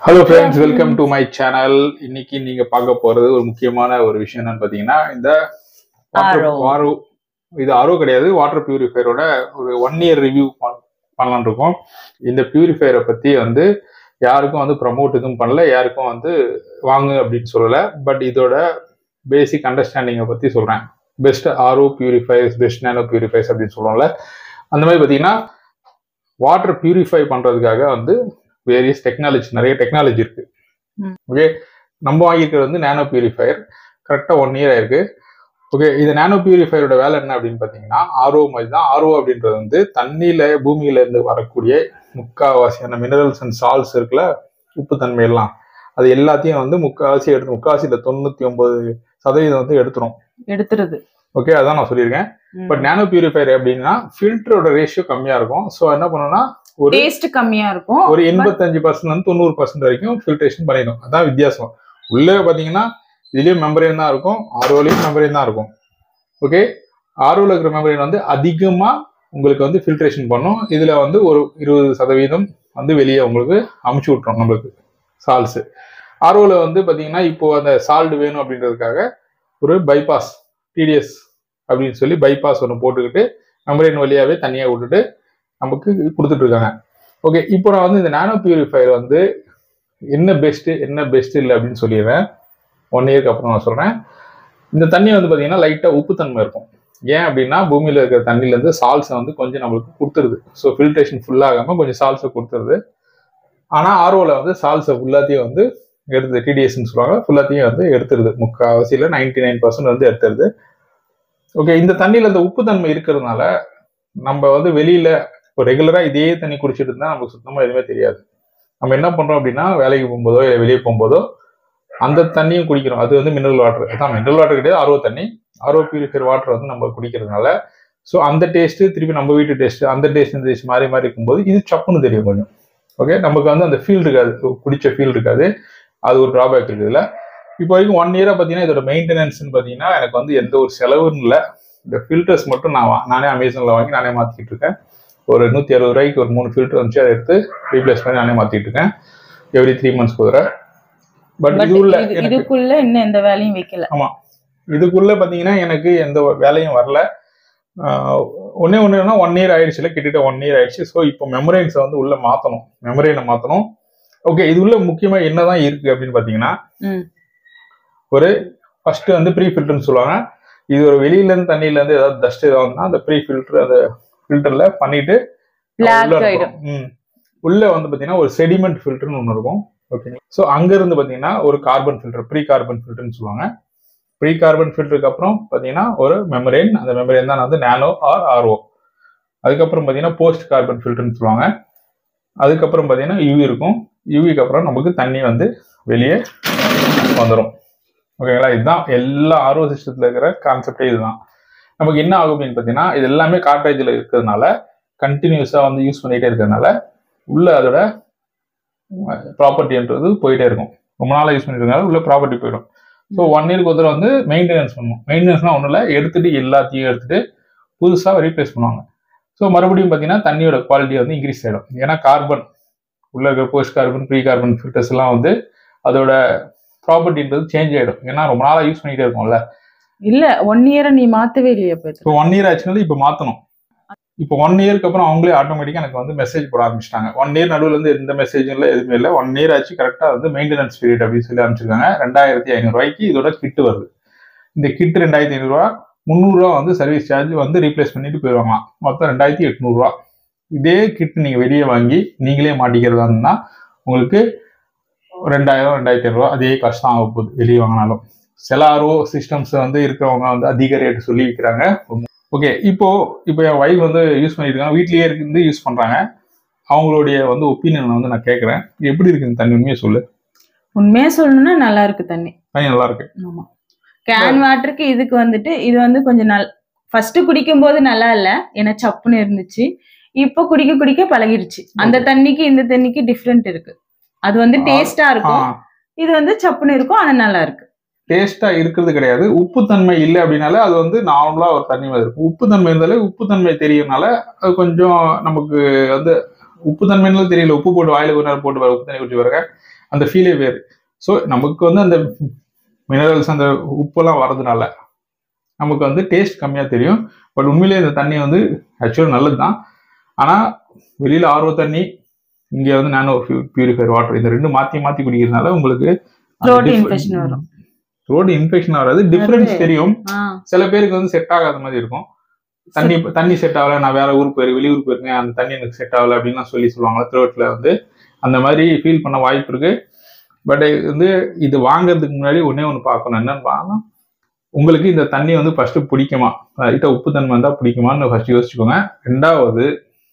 Hello friends welcome to my channel இன்னைக்கு நீங்க பார்க்க போறது ஒரு முக்கியமான ஒரு விஷயம் என்னன்னு பாத்தீங்கன்னா இந்த RO. ஆரோ இது ஆரோ கிடையாது வாட்டர் பியூரிஃபையரோட ஒரு ஒன் இயர் ரிவ்யூ பண்ணலாம்னு இருக்கோம் இந்த பியூரிஃபையரை பத்தி வந்து யாருக்கும் வந்து ப்ரமோட் எதுவும் பண்ணல யாருக்கும் வந்து வாங்கு அப்படின்னு சொல்லல பட் இதோட பேசிக் அண்டர்ஸ்டாண்டிங்கை பத்தி சொல்றேன் best RO purifiers best nano purifiers அப்படின்னு சொல்லுவோம்ல அந்த மாதிரி பார்த்தீங்கன்னா வாட்டர் பியூரிஃபை பண்றதுக்காக வந்து வேரியஸ் டெக்னாலஜி நிறைய டெக்னாலஜி இருக்கு ம். ஓகே நம்ம வாங்கியிருக்கிறது வந்து நேனோ பியூரிஃபையர் கரெக்டாக ஒன் இயர் ஆயிருக்கு ஓகே இது நேனோ பியூரிஃபையரோட வேலை என்ன அப்படின்னு பார்த்தீங்கன்னா ஆர்ஓ மாதிரி தான் ஆர்ஓ அப்படின்றது வந்து தண்ணியில பூமியில இருந்து வரக்கூடிய முக்காவாசியான மினரல்ஸ் அண்ட் சால்ஸ் இருக்குல்ல உப்பு தன்மை எல்லாம் அது எல்லாத்தையும் வந்து முக்காவாசி எடுத்து முக்காவாசியில் தொண்ணூற்றி ஒன்பது சதவீதம் வந்து எடுத்துரும் எடுத்துருது ஓகே அதான் நான் சொல்லியிருக்கேன் ம். பட் நேனோ பியூரிஃபையர் எப்படின்னா ஃபில்டரோட ரேஷியோ கம்மியா இருக்கும் ஸோ என்ன பண்ணணும்னா ஒரு டேஸ்ட் கம்மியா இருக்கும் ஒரு எண்பத்தஞ்சு பர்சன்ட் வந்து தொண்ணூறு பர்சன்ட் வரைக்கும் ஃபில்ட்ரேஷன் பண்ணிடும் அதான் வித்தியாசம் உள்ளே பார்த்தீங்கன்னா இதுலயும் மெம்பரேன் தான் இருக்கும் ஆர்ஓலையும் மெம்பரேன் தான் இருக்கும் ஓகே ஆர்ஓல இருக்கிற மெம்பரேன் வந்து அதிகமா உங்களுக்கு வந்து ஃபில்ட்ரேஷன் பண்ணும் இதுல வந்து ஒரு இருபது சதவீதம் வந்து வெளியே உங்களுக்கு அமுச்சு விட்டுரும் நம்மளுக்கு சால்ஸ் ஆர்ஓல வந்து பாத்தீங்கன்னா இப்போ அந்த சால்ட் வேணும் அப்படின்றதுக்காக ஒரு பைபாஸ் டிடிஎஸ் அப்படின்னு சொல்லி பைபாஸ் ஒன்று போட்டுக்கிட்டு மெம்பரேன் வழியாவே தனியாக விட்டுட்டு நமக்கு கொடுத்துட்டு இருக்காங்க ஓகே இப்போ நான் வந்து இந்த நானோ பியூரிஃபையர் வந்து என்ன பெஸ்ட் என்ன பெஸ்ட் இல்லை அப்படின்னு சொல்லிடுறேன் ஒன் இயர்க்கு அப்புறம் நான் சொல்றேன் இந்த தண்ணி வந்து பார்த்தீங்கன்னா லைட்டாக உப்புத்தன்மை இருக்கும் ஏன் அப்படின்னா பூமியில் இருக்கிற தண்ணியிலேருந்து சால்ஸை வந்து கொஞ்சம் நம்மளுக்கு கொடுத்துருது ஸோ ஃபில்ட்ரேஷன் ஃபுல்லாகாமல் கொஞ்சம் சால்ஸை கொடுத்துருது ஆனால் ஆர்ஓவில் வந்து சால்ஸை ஃபுல்லாத்தையும் வந்து எடுத்து டிடிஎஸ்ன்னு சொல்லுவாங்க ஃபுல்லாத்தையும் வந்து எடுத்துருது முக்கால்வாசியில் நைன்டி நைன் பர்சன்ட் வந்து எடுத்துருது ஓகே இந்த தண்ணியில் இந்த உப்புத்தன்மை இருக்கிறதுனால நம்ம வந்து வெளியில இப்போ ரெகுலராக இதே தண்ணி குடிச்சிட்டு இருந்தால் நமக்கு சுத்தமாக எதுவுமே தெரியாது நம்ம என்ன பண்ணுறோம் அப்படின்னா வேலைக்கு போகும்போதோ இல்லை வெளியே போகும்போதோ அந்த தண்ணியும் குடிக்கிறோம் அது வந்து மினரல் வாட்டர் அதான் மினரல் வாட்டர் கிடையாது ஆர்ஓ தண்ணி ஆர்ஓ பியூரிஃபையர் வாட்டர் வந்து நம்ம குடிக்கிறதுனால ஸோ அந்த டேஸ்ட்டு திருப்பி நம்ம வீட்டு டேஸ்ட்டு அந்த டேஸ்ட் இந்த டேஸ்ட் மாறி மாறி இருக்கும்போது இது சப்புன்னு தெரியும் கொஞ்சம் ஓகே நமக்கு வந்து அந்த ஃபீல் இருக்காது குடிச்ச ஃபீல் இருக்காது அது ஒரு ட்ராபேக் இருக்குதுல்ல இப்போ வரைக்கும் ஒன் இயராக பார்த்தீங்கன்னா இதோட மெயின்டெனன்ஸ்னு பார்த்தீங்கன்னா எனக்கு வந்து எந்த ஒரு செலவும் இல்லை இந்த ஃபில்டர்ஸ் மட்டும் நான் வா- நானே அமேசானில் வாங்கி நானே மாற்றிக்கிட்டு இருக்கேன் ஒரு நூற்றி அறுபது ரூபாய்க்கு ஒரு மூணு ஃபில்டர் வந்துச்சு அதை எடுத்து ரீப்ளேஸ் பண்ணி நானே மாற்றிட்டு இருக்கேன் எவ்ரி த்ரீ மந்த்ஸ் குதிரை பட் பட் இது உள்ள இது- எனக்கு இதுக்குள்ள இன்னும் எந்த வேலையும் வைக்கல இதுக்குள்ள பார்த்தீங்கன்னா எனக்கு எந்த ஒரு வேலையும் வரல ஆஹ் ஒண்ணே ஒன்றுனா ஒன் இயர் ஆயிடுச்சுல கிட்டத்தட்ட ஒன் இயர் ஆயிடுச்சு ஸோ இப்போ மெமரைன்ஸை வந்து உள்ள மாற்றணும் மெமரைனை மாற்றணும் ஓகே இது உள்ள முக்கியமாக என்னதான் இருக்கு அப்படின்னு பார்த்தீங்கன்னா ம். ஒரு ஃபர்ஸ்ட் வந்து ப்ரீ ஃபில்டர்னு சொல்லுவாங்க இது ஒரு வெளியில இருந்து தண்ணியில இருந்து ஏதாவது டஸ்ட் ஏதாவது வந்தா அந்த ப்ரீ ஃபில்டர் அந்த ஃபில்டர்ல பண்ணிட்டு Black உள்ள ஆயிடும். இருக்கும். ம். உள்ள வந்து பாத்தீங்கன்னா ஒரு செடிமெண்ட் ஃபில்டர்னு ஒன்று இருக்கும் ஓகேங்களா ஸோ அங்க இருந்து பாத்தீங்கன்னா ஒரு கார்பன் ஃபில்டர் ப்ரீ கார்பன் ஃபில்டர்னு சொல்லுவாங்க ப்ரீ கார்பன் ஃபில்டருக்கு அப்புறம் பாத்தீங்கன்னா ஒரு மெமரேன் அந்த மெமரேன் தான் வந்து நானோ ஆர் ஆர்ஓ அதுக்கப்புறம் பாத்தீங்கன்னா போஸ்ட் கார்பன் ஃபில்டர்னு சொல்லுவாங்க அதுக்கப்புறம் பாத்தீங்கன்னா யூவி இருக்கும் யூவிக்கு அப்புறம் நமக்கு தண்ணி வந்து வெளியே வந்துடும் ஓகேங்களா இதுதான் எல்லா ஆர்ஓ சிஸ்டத்தில் இருக்கிற கான்செப்டே இதுதான் நமக்கு என்ன ஆகும் அப்படின்னு பார்த்தீங்கன்னா இது எல்லாமே கார்ட்ரேஜில் இருக்கிறதுனால கண்டினியூஸாக வந்து யூஸ் பண்ணிகிட்டே இருக்கிறதுனால உள்ள அதோட ப்ராப்பர்ட்டின்றது போயிட்டே இருக்கும் ரொம்ப நாளாக யூஸ் பண்ணிட்டு இருக்கனால உள்ள ப்ராப்பர்ட்டி போயிடும் ஸோ ஒன் இயர்க்கு ஒரு தடவை வந்து மெயின்டெனன்ஸ் பண்ணணும் மெயின்டெனன்ஸ்னால் ஒன்றும் இல்லை எடுத்துட்டு எல்லாத்தையும் எடுத்துட்டு புதுசாக ரீப்ளேஸ் பண்ணுவாங்க ஸோ மறுபடியும் பார்த்தீங்கன்னா தண்ணியோட குவாலிட்டி வந்து இன்க்ரீஸ் ஆகிடும் ஏன்னா கார்பன் உள்ள இருக்கிற post carbon pre carbon filters எல்லாம் வந்து அதோட ப்ராப்பர்ட்டின்றது சேஞ்ச் ஆகிடும் ஏன்னா ரொம்ப நாளாக யூஸ் பண்ணிகிட்டே இருக்கும்ல இல்ல ஒன் இயரை நீ மாத்தவே இல்லையா பேர் இப்போ ஒன் இயர் ஆச்சுனால இப்போ மாற்றணும் இப்போ ஒன் இயர்க்கு அப்புறம் அவங்களே ஆட்டோமேட்டிக்காக எனக்கு வந்து மெசேஜ் போட ஆரம்பிச்சிட்டாங்க ஒன் இயர் நடுவில் இருந்து எந்த மெசேஜும் இல்லை எதுவுமே இல்லை ஒன் இயர் ஆச்சு கரெக்டாக வந்து மெயின்டெனன்ஸ் பீரியட் அப்படின்னு சொல்லி அனுப்பிச்சிருக்காங்க ரெண்டாயிரத்தி ஐநூறுரூவாய்க்கு இதோட கிட்டு வருது இந்த கிட் ரெண்டாயிரத்தி ஐநூறுரூவா முந்நூறுரூவா வந்து சர்வீஸ் சார்ஜ் வந்து ரீப்ளேஸ் பண்ணிட்டு போயிடுவாங்களாம் மொத்தம் ரெண்டாயிரத்தி எட்நூறுரூவா இதே கிட் நீங்கள் வெளியே வாங்கி நீங்களே மாட்டிக்கிறதா இருந்தால் உங்களுக்கு ரெண்டாயிரம் ரெண்டாயிரத்தி ஐநூறுரூவா அதே காசு தான் ஆக போகுது வெளியே வாங்கினாலும் சில ஆர்ஓ சிஸ்டம்ஸ் வந்து இருக்கிறவங்க வந்து அதிக ரேட் சொல்லி விற்கிறாங்க ஓகே இப்போ இப்போ என் ஒய்ஃப் வந்து யூஸ் பண்ணிட்டு இருக்காங்க வீட்லயே இருந்து யூஸ் பண்றாங்க அவங்களுடைய வந்து ஒப்பீனியன் வந்து நான் கேட்கறேன் எப்படி இருக்கு இந்த தண்ணி உண்மையை சொல்லு உண்மையா சொல்லணும்னா நல்லா இருக்கு தண்ணி தண்ணி நல்லா இருக்கு ஆமா கேன் வாட்டருக்கு இதுக்கு வந்துட்டு இது வந்து கொஞ்சம் நல் ஃபர்ஸ்ட் குடிக்கும் போது நல்லா இல்ல ஏன்னா சப்புன்னு இருந்துச்சு இப்போ குடிக்க குடிக்க பழகிருச்சு அந்த தண்ணிக்கு இந்த தண்ணிக்கு டிஃப்ரெண்ட் இருக்கு அது வந்து ஆ, டேஸ்டா இருக்கும் இது வந்து சப்புன்னு இருக்கும் ஆனா நல்லா இருக்கு டேஸ்டா இருக்கிறது கிடையாது உப்பு தன்மை இல்லை அப்படின்னாலே அது வந்து நார்மலா ஒரு தண்ணி மாதிரி இருக்கும் உப்பு தன்மை இருந்தாலே உப்பு தன்மை தெரியறனால அது கொஞ்சம் நமக்கு வந்து உப்பு தன்மைனால தெரியல உப்பு போட்டு வாயில ஒரு நேரம் போட்டு பாரு, உப்பு தண்ணி குடிச்சு பாருங்க அந்த ஃபீலே வேறு ஸோ நமக்கு வந்து அந்த மினரல்ஸ் அந்த உப்பெல்லாம் வரதுனால நமக்கு வந்து டேஸ்ட் கம்மியாக தெரியும் பட் உண்மையிலேயே இந்த தண்ணி வந்து ஆக்சுவலாக நல்லது தான் ஆனால் வெளியில் ஆர்வ தண்ணி இங்கே வந்து நானோ பியூரிஃபைர் வாட்டர் இந்த ரெண்டும் மாற்றி மாற்றி குடிக்கிறதுனால உங்களுக்கு Throat infection வரும். ரோடு இன்ஃபெக்ஷன் வராது டிஃப்ரென்ஸ் அது- தெரியும் ஆ, சில பேருக்கு வந்து செட் ஆகாத மாதிரி இருக்கும் தண்ணி தண்ணி செட் ஆகல நான் வேற ஊருக்கு போயிரு வெளியூர் போயிருக்கேன் அந்த தண்ணி எனக்கு செட் ஆகல அப்படின்லாம் சொல்லி சொல்லுவாங்க த்ரோட்ல வந்து அந்த மாதிரி ஃபீல் பண்ண வாய்ப்பு இருக்கு பட் வந்து இது வாங்குறதுக்கு முன்னாடி ஒண்ணே ஒன்று பார்க்கணும் என்னன்னு பார்க்கணும் உங்களுக்கு இந்த தண்ணி வந்து ஃபர்ஸ்ட் பிடிக்குமா லைட்டாக உப்பு தன்மை வந்தால் பிடிக்குமான்னு ஃபர்ஸ்ட் யோசிச்சுக்கோங்க ரெண்டாவது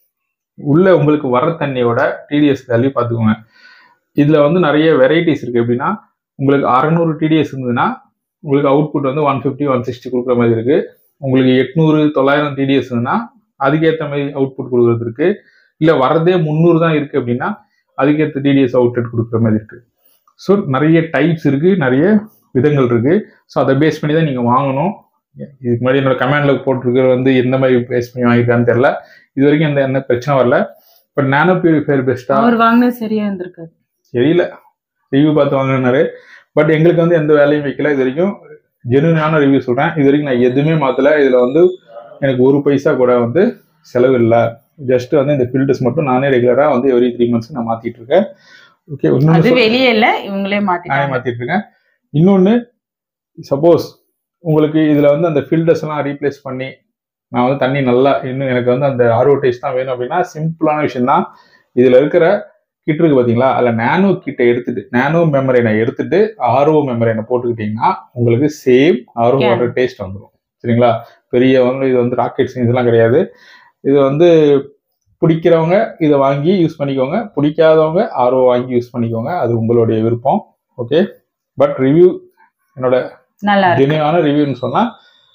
உள்ள உங்களுக்கு வர தண்ணியோட டிடிஎஸ் வேல்யூ பார்த்துக்கோங்க இதுல வந்து நிறைய வெரைட்டிஸ் இருக்கு எப்படின்னா உங்களுக்கு அறநூறு டிடிஎஸ் இருந்ததுன்னா உங்களுக்கு அவுட்புட் வந்து ஒன் ஃபிஃப்டி ஒன் சிக்ஸ்டி கொடுக்குற மாதிரி இருக்கு உங்களுக்கு எட்நூறு தொள்ளாயிரம் டிடிஎஸ் இருந்ததுன்னா அதுக்கேற்ற மாதிரி அவுட்புட் கொடுக்குறது இருக்கு இல்லை வரதே முந்நூறு தான் இருக்கு அப்படின்னா அதுக்கேற்ற டிடிஎஸ் அவுட்புட் கொடுக்குற மாதிரி இருக்கு ஸோ நிறைய டைப்ஸ் இருக்கு நிறைய விதங்கள் இருக்கு ஸோ அதை பேஸ் பண்ணி தான் நீங்கள் வாங்கணும் இதுக்கு முன்னாடி என்னோட கமெண்ட்ல போட்டிருக்கிற வந்து எந்த மாதிரி பேஸ் பண்ணி வாங்கியிருக்கான்னு தெரியல இது வரைக்கும் எந்த எந்த பிரச்சனை வரல பட் நானோ பியூரிஃபையர் பெஸ்ட்டா அவர் வாங்கினது சரியா இருந்திருக்காது தெரியல ரிவ்யூ பார்த்து வாங்கினாரு பட் எங்களுக்கு வந்து எந்த வேலையும் வைக்கல இது வரைக்கும் ஜெனுவினான ரிவ்யூ சொல்றேன் இது வரைக்கும் நான் எதுவுமே மாத்தல இதுல வந்து எனக்கு ஒரு பைசா கூட வந்து செலவு இல்லை ஜஸ்ட் வந்து இந்த ஃபில்டர்ஸ் மட்டும் நானே ரெகுலரா வந்து எவ்ரி த்ரீ மந்த்ஸ் நான் மாத்திட்டு இருக்கேன் ஓகே அது இன்னொன்று வெளியே இல்ல இவங்களே நானே மாத்திட்டாங்க மாத்திட்டு இருக்கேன் இன்னொன்னு சப்போஸ் உங்களுக்கு இதுல வந்து அந்த ஃபில்டர்ஸ் எல்லாம் ரீப்ளேஸ் பண்ணி நான் வந்து தண்ணி நல்லா இன்னும் எனக்கு வந்து அந்த ஆர்ஓ டேஸ்ட் தான் வேணும் அப்படின்னா சிம்பிளான விஷயம் தான் இதுல இருக்கிற கிட் இருக்கு பாத்தீங்களா அதுல நானோ கிட்டை எடுத்துட்டு நானோ மெமரினை எடுத்துட்டு ஆர்ஓ மெமரினை போட்டுக்கிட்டீங்கன்னா உங்களுக்கு same RO Yeah. Water taste வந்துடும் சரிங்களா பெரிய வந்து இது வந்து ராக்கெட் சயின்ஸ் எல்லாம் கிடையாது இது வந்து பிடிக்கிறவங்க இதை வாங்கி யூஸ் பண்ணிக்கோங்க பிடிக்காதவங்க ஆர்ஓ வாங்கி யூஸ் பண்ணிக்கோங்க அது உங்களுடைய விருப்பம் ஓகே பட் ரிவ்யூ என்னோட நல்லா இருக்கு ஜெனியூனான ரிவ்யூன்னு சொன்னா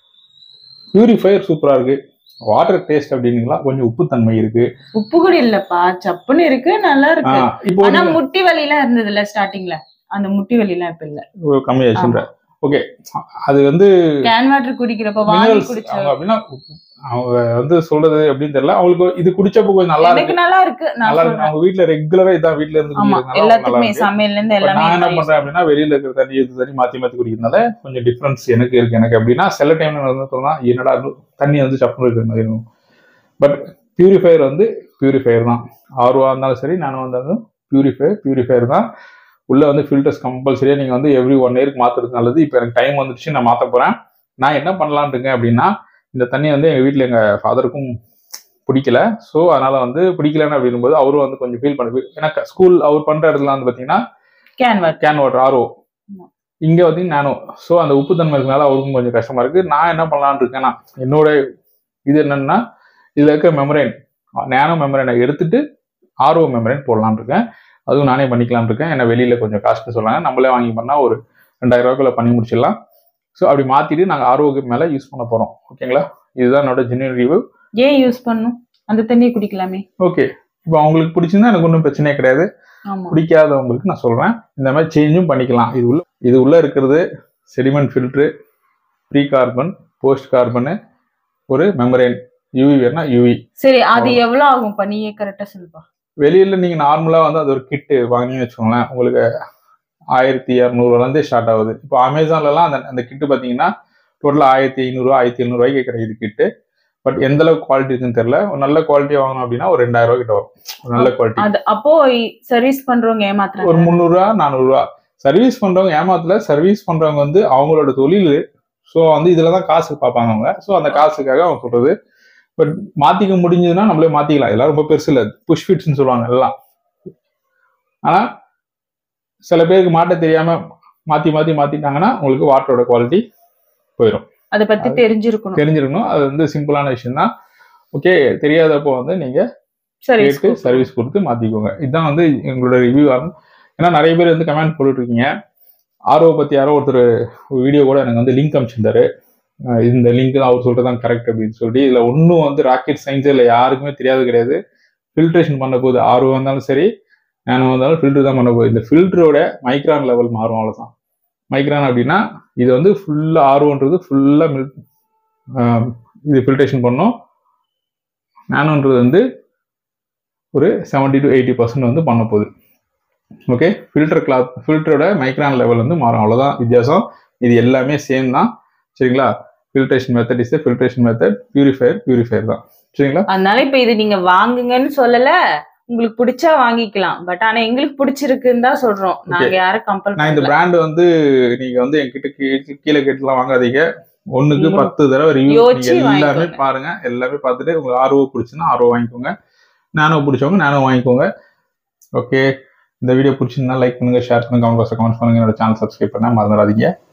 பியூரிஃபையர் சூப்பரா இருக்கு வாட்டர் டேஸ்ட் அப்படின்னீங்களா கொஞ்சம் உப்புத்தன்மை இருக்கு உப்பு கூட இல்லப்பா சப்புன்னு இருக்கு நல்லா இருக்கு ஆஹ் இப்போ ஆனா நீங்க முட்டி வலி எல்லாம் இருந்ததுல ஸ்டார்டிங்ல அந்த முட்டி வலி எல்லாம் இப்ப இல்ல ஒரு கம்மியாச்சுன்ற ஓகே அது வந்து கேன் வாட்டர் குடிக்கிறப்ப வாங்கி மினரல்ஸ் குடிச்ச அவங்க அப்படின்னா அவங்க வந்து சொல்றது எப்படின்னு தெரியல அவங்களுக்கு இது குடிச்சப்போ கொஞ்சம் நல்லா எனக்கு இருக்கு நல்லா இருக்கு நான் நல்லா இருக்கு சொல்றேன். அவங்க வீட்ல ரெகுலரா இதான் வீட்ல இருந்து ஆமா குடிக்கிறதுனால அவங்க நல்லா எல்லாத்துக்குமே இருக்கு சமையல்ல இருந்து But நான் என்ன எல்லாமே பண்றேன் அப்படின்னா வெளியில இருக்கிற தண்ணி இது தண்ணி மாத்தி மாத்தி குடிக்கிறதுனால கொஞ்சம் டிஃபரன்ஸ் எனக்கு இருக்கு எனக்கு அப்படின்னா சில டைம்ல வந்து சொல்லலாம் என்னடா இது தண்ணி வந்து சப்புன்னு இருக்கிற மாதிரி இருக்கும் பட் பியூரிஃபையர் வந்து பியூரிஃபையர் தான் ஆர்வா இருந்தாலும் சரி நானும் வந்தாலும் பியூரிஃபையர் பியூரிஃபையர் தான் உள்ள வந்து ஃபில்டர்ஸ் கம்பல்சரியா நீங்க வந்து எவ்ரி ஒன் இயருக்கு மாத்துறது நல்லது இப்போ எனக்கு டைம் வந்துடுச்சு நான் மாத்த போறேன் நான் என்ன பண்ணலான்னு இருக்கேன் அப்படின்னா இந்த தண்ணி வந்து எங்க வீட்ல எங்க ஃபாதருக்கும் பிடிக்கல ஸோ அதனால வந்து பிடிக்கலன்னு அப்படிங்கும்போது அவரும் வந்து கொஞ்சம் ஃபீல் பண்ணு எனக்கு ஸ்கூல் அவர் பண்ற இடத்துல வந்து பாத்தீங்கன்னா can water can water RO ஆமா. இங்க வந்து நானோ ஸோ அந்த உப்பு தன்மை இருக்கனால அவருக்கும் கொஞ்சம் கஷ்டமா இருக்கு நான் என்ன பண்ணலாம்னு இருக்கேன்னா என்னோட இது என்னன்னா இதுல இருக்க மெமரைன் நேனோ மெமரைனை எடுத்துட்டு ஆர்ஓ மெமரைன் போடலாம்னு இருக்கேன் அதுவும் நானே பண்ணிக்கலாம்னு இருக்கேன் ஏன்னா வெளியில கொஞ்சம் காஸ்ட்னு சொல்றாங்க நம்மளே வாங்கி பண்ணா ஒரு ரெண்டாயிரம் ரூபாய்க்குள்ள பண்ணி முடிச்சிடலாம் ஸோ அப்படி மாத்திட்டு நாங்க ஆர்ஓக்கு மேல யூஸ் பண்ண போறோம் ஓகேங்களா இதுதான் என்னோட ஜென்யூன் ரிவ்யூ ஏன் யூஸ் பண்ணும் அந்த தண்ணியை குடிக்கலாமே ஓகே இப்போ அவங்களுக்கு பிடிச்சிருந்தா எனக்கு ஒன்றும் பிரச்சனையே கிடையாது ஆமா பிடிக்காதவங்களுக்கு நான் சொல்றேன் இந்த மாதிரி சேஞ்சும் பண்ணிக்கலாம் இது உள்ள இது உள்ள இருக்கிறது sediment filter pre carbon post carbon ஒரு மெமரேன் யூவி வேணா யூவி சரி அது எவ்வளவு ஆகும் பா நீயே கரெக்டா சொல்லுப்பா வெளியில நீங்க நார்மலா வந்து அது ஒரு கிட்டு வாங்கினீங்கன்னு வச்சுக்கோங்களேன் உங்களுக்கு ஆயிரத்தி இரநூறுவாலேருந்தே ஸ்டார்ட் ஆகுது இப்போ அமேசான்லலாம் அந்த அந்த கிட்டு பார்த்தீங்கன்னா டோட்டலாக ஆயிரத்தி ஐநூறுரூவா ஆயிரத்தி எழுநூறுவாய்க்கு கிடைக்குது கிட்டு பட் எந்த அளவுக்கு குவாலிட்டி இருக்குன்னு தெரியல ஒரு நல்ல குவாலிட்டியாக வாங்கணும் அப்படின்னா ஒரு ரெண்டாயிரம் ரூபாய் கிட்ட வரும் ஒரு நல்ல குவாலிட்டி அது அப்போ சர்வீஸ் பண்றவங்க ஒரு ஏமாத்துறாங்க முந்நூறுரூவா நானூறுரூவா சர்வீஸ் பண்றவங்க ஏமாத்தல சர்வீஸ் பண்றவங்க வந்து அவங்களோட தொழில் ஸோ வந்து இதுல தான் காசு பார்ப்பாங்க அவங்க ஸோ அந்த காசுக்காக அவங்க சொல்றது பட் மாத்திக்க முடிஞ்சதுன்னா நம்மளே மாத்திக்கலாம் இதெல்லாம் ரொம்ப பெருசு இல்லை புஷ் ஃபிட்ஸ்னு சொல்லுவாங்க எல்லாம் ஆனா சில பேருக்கு மாட்ட தெரியாம மாத்தி மாத்தி மாத்திட்டாங்கன்னா உங்களுக்கு வாட்டரோட குவாலிட்டி போயிடும் அத பத்தி தெரிஞ்சிருக்கணும் தெரிஞ்சிருக்கணும் அது வந்து சிம்பிளான விஷயம் தான் ஓகே தெரியாதப்போ வந்து நீங்க சர்வீஸ் கேட்டு சர்வீஸ் கொடுத்து மாத்திக்கோங்க இதுதான் வந்து எங்களோட ரிவ்யூ ஆகும் ஏன்னா நிறைய பேர் வந்து கமெண்ட் போட்டுட்டு இருக்கீங்க ஆர்ஓ பத்தி யாரோ ஒருத்தர் ஒரு வீடியோ கூட எனக்கு வந்து லிங்க் அனுப்பிச்சிருந்தாரு அஹ் இந்த லிங்க் தான் அவர் சொல்றது தான் கரெக்ட் அப்படின்னு சொல்லி இதுல ஒன்றும் வந்து ராக்கெட் சயின்ஸே இல்லை யாருக்குமே தெரியாது கிடையாது ஃபில்ட்ரேஷன் பண்ண போகுது ஆர்ஓ வந்தாலும் சரி நானோ வந்தாலும் ஃபில்டர் தான் பண்ண போகுது இந்த ஃபில்டரோட மைக்ரான் லெவல் மாறும் அவ்வளோதான் மைக்ரான் அப்படின்னா இது வந்து ஃபுல்லாக ஆர்ஓன்றது ஃபுல்லாக மில் இது ஃபில்ட்ரேஷன் பண்ணும் நானோன்றது வந்து ஒரு செவன்டி டு எயிட்டி பர்சன்ட் வந்து பண்ண போகுது ஓகே ஃபில்டர் கிளாத் ஃபில்டரோட மைக்ரான் லெவல் வந்து மாறும் அவ்வளோதான் வித்தியாசம் இது எல்லாமே சேம் தான் சரிங்களா filtration method is filtration method purifier purifier தான் சரிங்களா அதனால இப்ப இது நீங்க வாங்குங்கன்னு சொல்லல உங்களுக்கு பிடிச்சா வாங்கிக்கலாம் பட் ஆனா எங்களுக்கு பிடிச்சிருக்குன்னு தான் சொல்றோம் நாங்க யாரும் கம்பல் நான் இந்த பிராண்ட் வந்து நீங்க வந்து என்கிட்ட கீ- கீழே கேட்டுலாம் வாங்காதீங்க ஒண்ணுக்கு ம். பத்து தடவை ரிவ்யூ யோசிச்சு எல்லாமே வாங்கிக்கோங்க. பாருங்க எல்லாமே பார்த்துட்டு உங்களுக்கு ஆர்வ பிடிச்சுன்னா ஆர்வம் வாங்கிக்கோங்க நானோ பிடிச்சவங்க நானோ வாங்கிக்கோங்க ஓகே இந்த வீடியோ பிடிச்சிருந்தா லைக் பண்ணுங்க ஷேர் பண்ணுங்க கமெண்ட் பாக்ஸ்ல கமெண்ட் பண்ணுங்க என்னோட சேனல் சப்ஸ்கிரைப் பண்ண மறந்துடாதீங்க